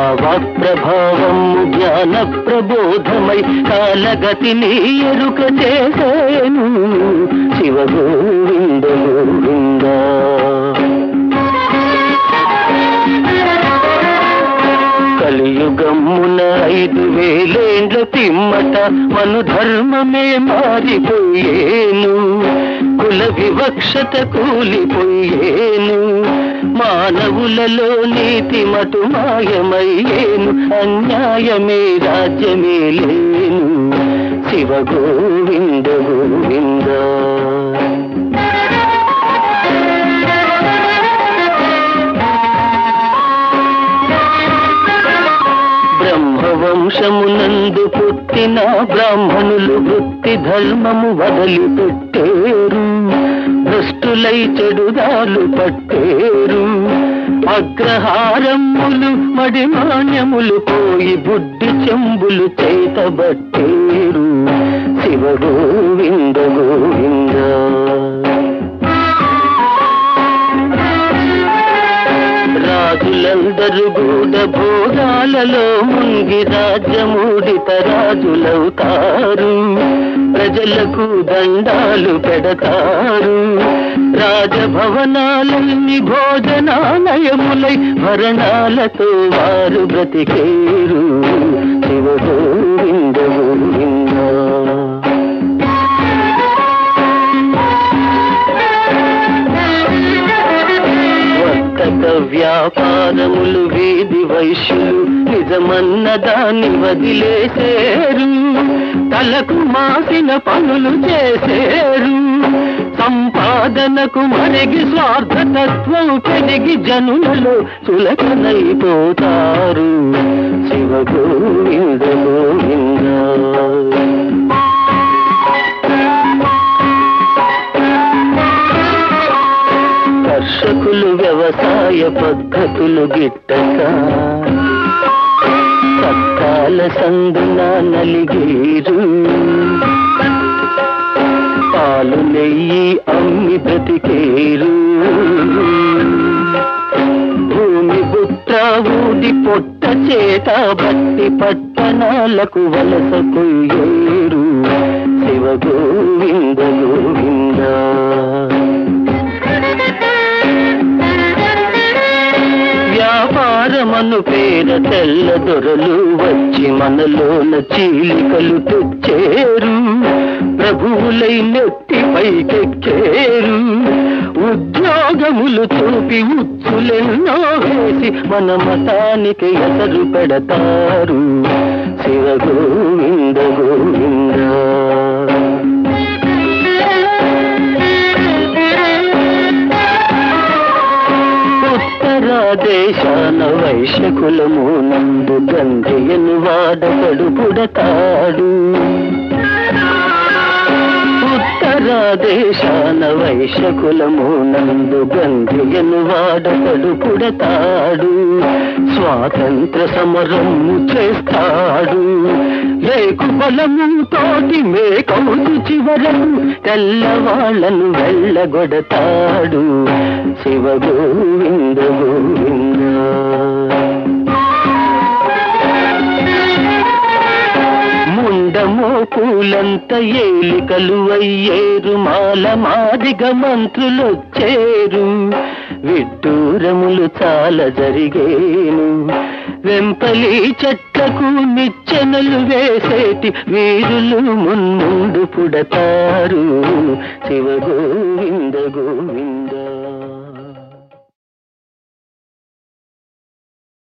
walk ప్రభావం జ్ఞాన ప్రబోధమై కాలగతిని ఎరుక చేసేను శివ గోవింద గోవింద కలియుగమ్మున ఐదు వేలేండ్ల పిమ్మట మను ధర్మమే మారిపోయేను కుల వివక్షత కూలిపోయేను మానవులలో నీతి మటు మాయమయ్యేను అన్యాయమే రాజ్యమే లేను శివ గోవింద గోవింద బ్రహ్మవంశమునందు పుట్టిన బ్రాహ్మణులు వృత్తి ధర్మము వదిలిపెట్టేరు భ్రష్టులై చెడుదాలు పట్టేరు అగ్రహారములు మడిమాన్యములు పోయి బుద్ధి చెంబులు చేతబట్టేరు శివ గోవింద గోవింద రాజులందరూ గూడ భోగాలలో ముంగి రాజ్యమూడిత రాజులవుతారు ప్రజలకు దండాలు పెడతారు రాజభవనాలన్నీ భోజనాలయములై భరణాలతో వారు బ్రతికేరు శివ గోవింద గోవింద వర్తక వ్యాపారములు వీధి వైశ్యులు నిజమన్న దాన్ని వదిలేసేరు తలకు మాసిన పనులు చేసేరు సంపాదనకు మరిగి స్వార్థతత్వం పెరిగి జనులలో చులకనైపోతారు శివ గోవింద గోవింద కర్షకులు వ్యవసాయ పద్ధతులు గిట్టక సత్తాల సందున నలిగేరు పాలు నెయ్యి అమ్మి బ్రతికేరు భూమి బుట్ట ఊడి పొట్ట చేత బట్టి పట్టణాలకు వలస కొయ్యేరు శివ గోవింద గోవింద వ్యాపారమను పేర తెల్ల దొరలు వచ్చి మనలోన చీలికలు తెచ్చేరు ప్రభువులై నెత్తి పైకెక్కేరు ఉద్యోగములు చూపి ఉచ్చులెన్నో వేసి మన మతానికి ఎసరు పెడతారు శివ గోవింద గోవింద ఉత్తర దేశాన వైశ్యకులము నందు గంధయను వాడకడు పుడతాడు ఉత్తర దేశాన వైశ్యకులము నందు గంధయను వాడకడు పుడతాడు స్వాతంత్ర సమరము చేస్తాడు లేకు బలము తోటి మేకౌతు చివరకు తెల్లవాళ్లను వెళ్ళగొడతాడు శివ గోవింద గోవింద ముండమో పూలంత ఏలికలు అయ్యేరు మాల మాదిగ మంత్రులొచ్చేరు విడ్డూరములు చాలా జరిగేను వెంపలి చెట్లకు నిచ్చెనలు వేసేటి వీరులు మున్ముందు పుడతారు శివ గోవింద గోవింద